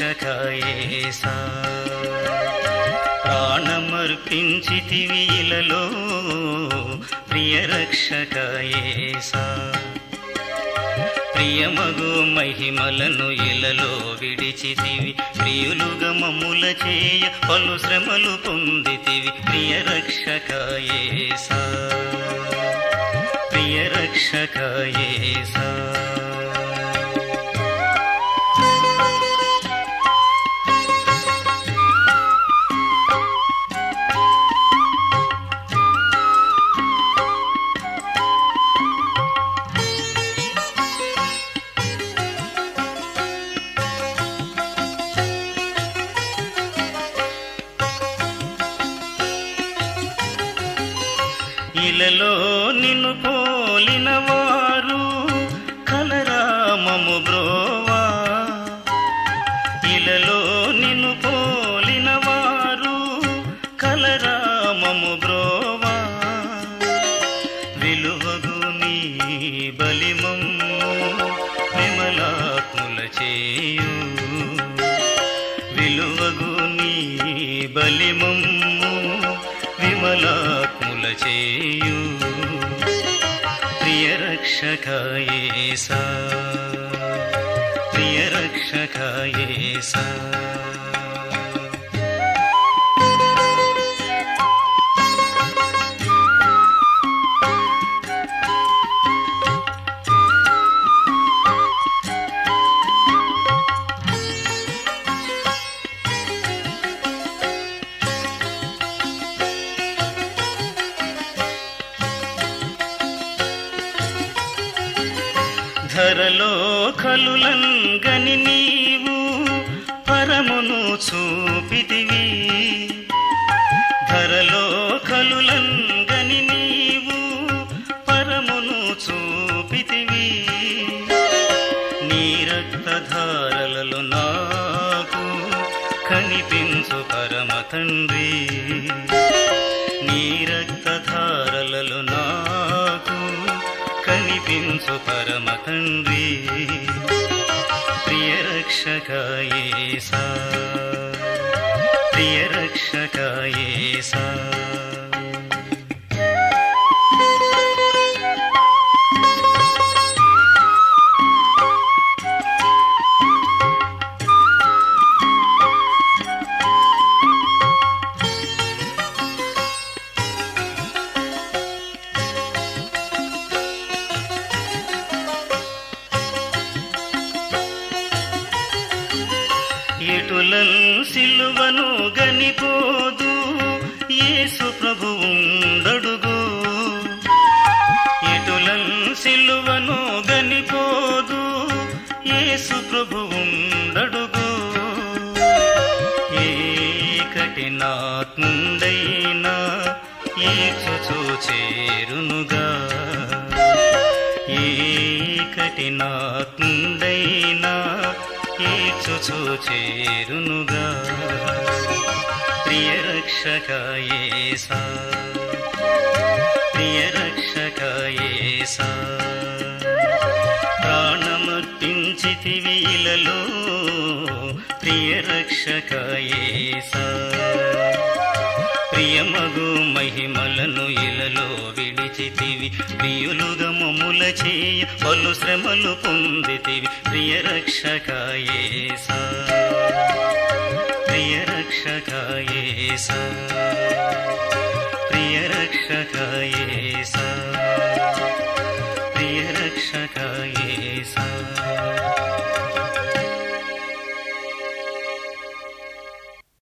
రక్షకాయేసా ప్రాణమర్పించితివి ఇలలో ప్రియ రక్షకాయేసా ప్రియమగు మహిమలను ఇలలో విడిచితివి ప్రియులుగా మమ్ముల చేయ పలు శ్రమలు పొందితివి ప్రియ రక్షకాయేసా ప్రియ రక్షకాయేసా ఇలలో నిన్ను పోలిన వారు కలరామము బ్రోవా ఇలలో నిన్ను పోలిన వారు కలరామము బ్రోవా విలువగు నీ బలిమమ్ము విమలాత్ముల చేయు విలువగు నీ బలిమమ్ము విమలాత్ముల చేయు ప్రియ రక్షకాయేసా ప్రియ రక్షకాయేసా ధరలో కలులంగని నీవు పరమును చూపితివి ధరలో కలులంగని నీవు పరమును చూపితివి నీ రక్తధారలలో నాకు కనిపించు పరమ తండ్రి నీ రక్తధారలలో నాకు కనిపించు పరమ తండ్రి ప్రియ రక్షకాయేసా ప్రియ రక్షకాయేసా ఎటులన్ సిలువను గనిపోదు యేసు ప్రభువుండడుగు ఎటులన్ సిలువను గనిపోదు యేసు ప్రభువుండడుగు ఏ కఠినాత్ముండైనా ఈచుచూ చేరునుగా ఏ కఠినాత్ముండైనా ఈచుచూ చేరునుగా ప్రియ రక్షకాయేసా ప్రియ రక్షకాయేసా ప్రాణమర్పించితివి ఇలలో ప్రియ రక్షకాయేసా ప్రియమగు మహిమలను ఇలలో విడిచితివి ప్రియులుగా మమ్ముల చేయ పలు శ్రమలు పొందితివి ప్రియ రక్షకాయేసా ప్రియ రక్షకాయేసా ప్రియ రక్షకాయేసా